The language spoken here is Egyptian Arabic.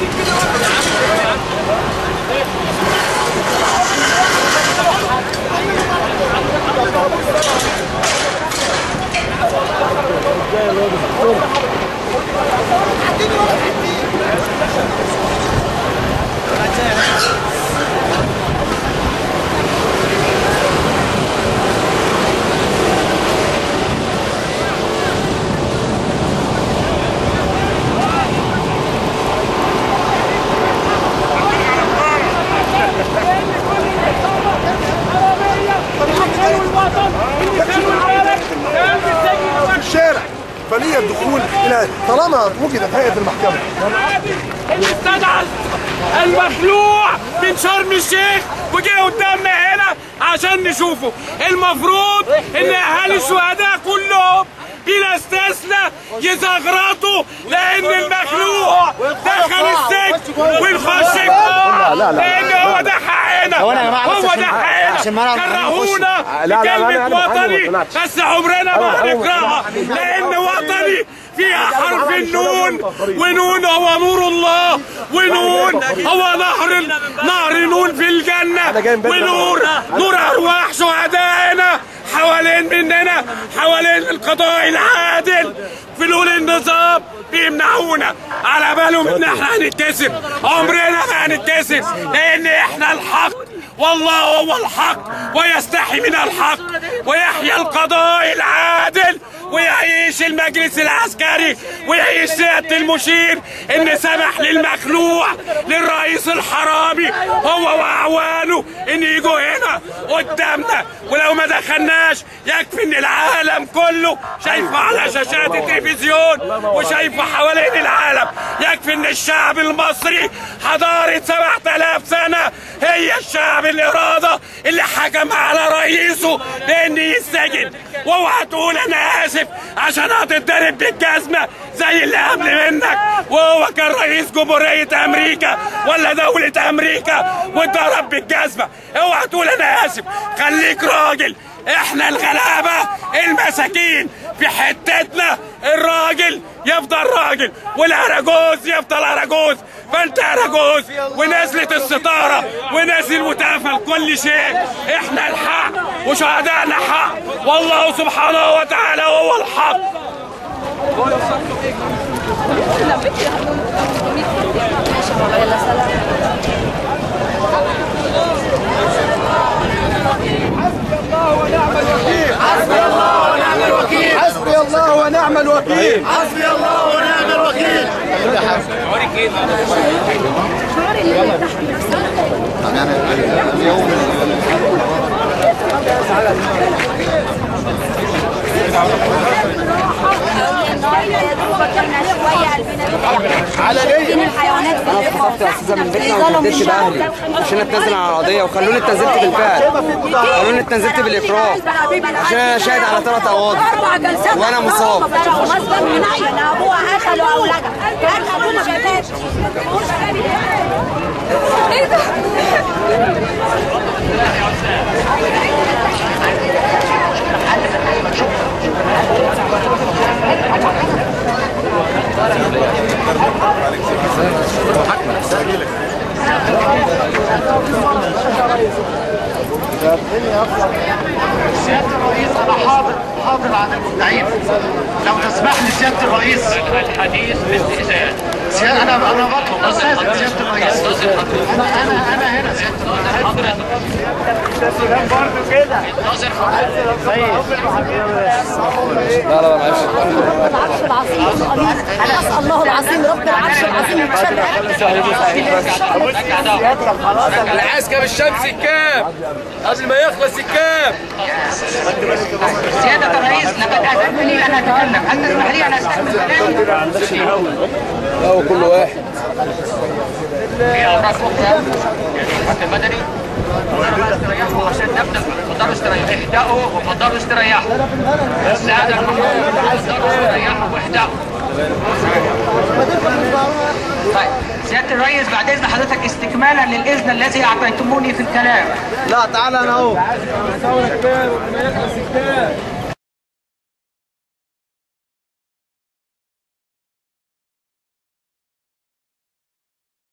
في الشارع فليه الدخول الى طالما وجدت هيئه المحكمه اللي استدعى المخلوع من شرم الشيخ وجه قدامنا هنا عشان نشوفه المفروض ان اهالي الشهداء كلهم بلا استثناء يزغرطوا لان المخلوع دخل السجن ونخش الجوع لان هو ده حقنا هو ده حقنا كرهونا بكلمة وطني بس عمرنا ما هنكرهها لان وطني فيها حرف النون ونون هو نور الله ونون هو نهر نهر نون في الجنة ونور نور أرواح شهدائنا حوالين مننا حوالين القضاء العادل في نور النظام بيمنعونا على بالهم ان احنا هنتكسب عمرنا ما هنتكسب لان احنا الحق والله هو الحق ويستحي من الحق ويحيى القضاء العادل ويعيش المجلس العسكري ويعيش سيادة المشير ان سمح للمخلوع للرئيس الحرامي هو واعوانه ان يجوا هنا قدامنا ولو ما دخلناش يكفي ان العالم كله شايفه على شاشات التلفزيون وشايفه حوالين العالم يكفي ان الشعب المصري حضارة 7000 سنة هي الشعب الإرادة اللي حكم على رئيسه بأن يسجن واوعى تقول أنا آسف عشان هتتضرب بالجزمة زي اللي قبل منك وهو كان رئيس جمهورية أمريكا ولا دولة أمريكا واتضرب بالجزمة اوعى تقول أنا آسف خليك راجل احنا الغلابة المساكين في حتتنا الراجل يفضل راجل والاراجوز يفضل اراجوز فانت اراجوز ونزلت الستارة ونزل وتقفل كل شيء احنا الحق وشهدائنا حق والله سبحانه وتعالى هو الحق حسبي الله ونعم الوكيل حسبي الله ونعم الوكيل على ليه الحيوانات في انا اتخطبت يا استاذه من بيتنا وما اتنزلتش باهلي عشان اتنزل على القضيه وخلوني اتنزلت بالفعل خلوني اتنزلت بالاكراه عشان انا شاهد على ثلاث قواضي اربع جلسات وانا مصاب مصدر من عين ابوها قتلوا اولادها قتلوا ما شافهاش ايه ده؟ سيادة الرئيس أنا حاضر حاضر عن المدعين لو تسمح لي سيادة الرئيس الحديث باستئذان سيادة أنا أنا بطلب أستاذن سيادة الرئيس أنا أنا أنا هنا سيادة الرئيس العرش العظيم انا اسال الله العظيم رب العرش العظيم العسكر الشمس الكام قبل ما يخلص الكام سيادة الرئيس لقد أذنني أن أتكلم هل تسمح لي أن أستكمل هو كل واحد في أوراق أخرى الحق المدني استريحوا عشان نبدأ فضلوا استريحوا اهدأوا وفضلوا استريحوا السادة المحروم فضلوا استريحوا واهدأوا طيب سيادة الرئيس بعد إذن حضرتك استكمالا للإذن الذي أعطيتموني في الكلام لا تعالى انا اهو